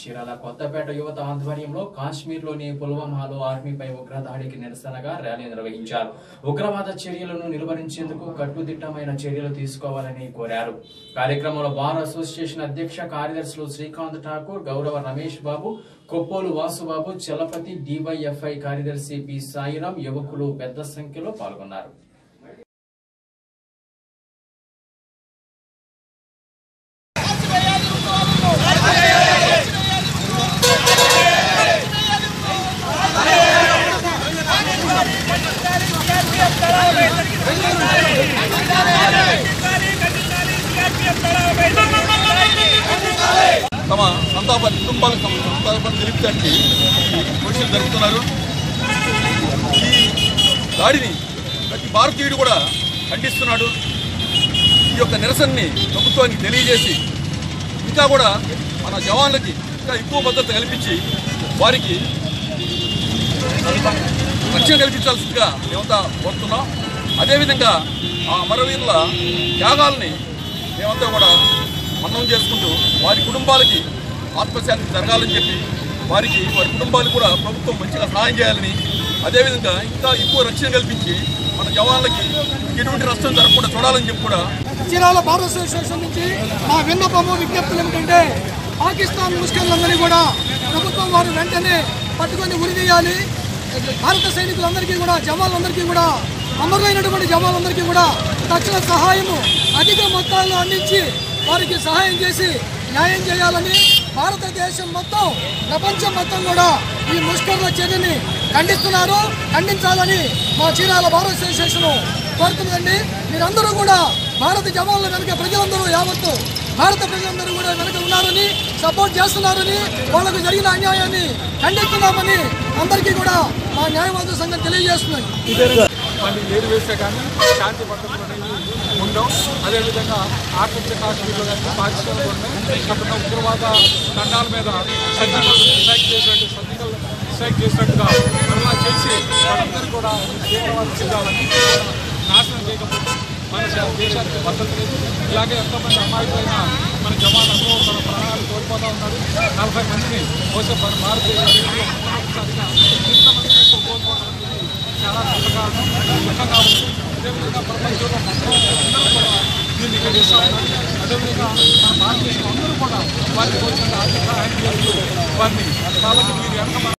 చీరాల కొత్తపేట యువత ఆధ్వర్యంలో కాశ్మీర్లోని పుల్వామాలో ఆర్మీపై ఉగ్రదాడికి నిరసనగా ర్యాలీ నిర్వహించారు ఉగ్రవాద చర్యలను నిలువరించేందుకు కట్టుదిట్టమైన చర్యలు తీసుకోవాలని కోరారు కార్యక్రమంలో బార్ అసోసియేషన్ అధ్యక్ష కార్యదర్శులు శ్రీకాంత్ ఠాకూర్ గౌరవ రమేష్ బాబు కొప్పోలు వాసుబాబు చలపతి డివైఎఫ్ఐ కార్యదర్శి పి సాయిరాం యువకులు పెద్ద సంఖ్యలో పాల్గొన్నారు తమ సంతాప కుటుంబాలకు తమ సంతాపాన్ని తెలిపడానికి పోలీసులు జరుపుతున్నారు ఈ దాడిని ప్రతి భారతీయుడు కూడా ఖండిస్తున్నాడు ఈ యొక్క నిరసనని ప్రభుత్వానికి తెలియజేసి ఇంకా కూడా మన జవాన్లకి ఇంకా ఎక్కువ భద్రత కల్పించి వారికి రక్షణ కల్పించాల్సిందిగా మేమంతా కోరుతున్నాం అదేవిధంగా ఆ అమరవీరుల త్యాగాల్ని మేమంతా కూడా మన్నం చేసుకుంటూ వారి కుటుంబాలకి ఆత్మశాంతి జరగాలని చెప్పి వారికి వారి కుటుంబాలకు కూడా ప్రభుత్వం మంచిగా సహాయం చేయాలని అదేవిధంగా ఇంకా ఎక్కువ రక్షణ కల్పించి మన జవాన్లకి ఎటువంటి నష్టం జరగకుండా చూడాలని చెప్పి కూడా చీరాల భారత అసోసియేషన్ నుంచి మా విన్నపము విజ్ఞప్తులు ఏమిటంటే పాకిస్తాన్ ముస్లింలందరినీ కూడా ప్రభుత్వం వారు వెంటనే పట్టుకొని ఉరిదీయాలి భారత సైనికులందరికీ కూడా జవాన్లందరికీ కూడా అమరులైనటువంటి జవాన్లందరికీ కూడా తక్షణ సహాయము అధిక మొత్తాల్లో అందించి వారికి సహాయం చేసి న్యాయం చేయాలని భారతదేశం మొత్తం ప్రపంచం మొత్తం కూడా ఈ ముష్కర్ల చర్యని ఖండిస్తున్నారు ఖండించాలని మా చీరాల భారత అసోసియేషన్ కోరుతుందండి మీరందరూ కూడా భారత జవాన్ల వెనుక ప్రజలందరూ యావత్తు భారత ప్రజలందరూ కూడా వెనుక ఉన్నారని సపోర్ట్ చేస్తున్నారని వాళ్ళకు జరిగిన అన్యాయాన్ని ఖండిస్తున్నామని అందరికీ కూడా మా న్యాయవాద సంఘం తెలియజేస్తున్నాయి మళ్ళీ ఏరు వేస్తే కానీ శాంతి భద్రతలు అనేవి ఉండవు అదేవిధంగా ఆర్టిక్ కాశ్మీర్లో కానీ పాకిస్తాన్లో కానీ అక్కడ ఉగ్రవాద దండాల మీద సర్జికల్ స్ట్రైక్ చేసినట్టు సర్జికల్ స్ట్రైక్ చేసినట్టుగా అలా చేసి వాళ్ళందరూ కూడా తీవ్రవాద సిద్ధాలని నాశనం చేయకపోతే మన శా- దేశానికి భద్రత లేదు ఇలాగే ఎంతోమంది అమాయకులైన మన జవాన్లందరూ తన ప్రాణాలు కోల్పోతూ ఉన్నారు నలభై మందిని బహుశా మన భారతదేశంలో మొట్టమొదటిసారిగా ఇంతమందిని కోల్పోవడం అనేది చాలా దుఃఖకారణం దుఃఖంగా ఉంది అదేవిధంగా ప్రపంచంలో మొత్తం అందరూ కూడా దీన్ని ఖండిస్తూ ఉన్నారు అదేవిధంగా మన భారతదేశం అందరూ కూడా వారికి వచ్చిన ఆర్థిక సహాయం చేస్తూ వారిని కాబట్టి మీరు ఎంత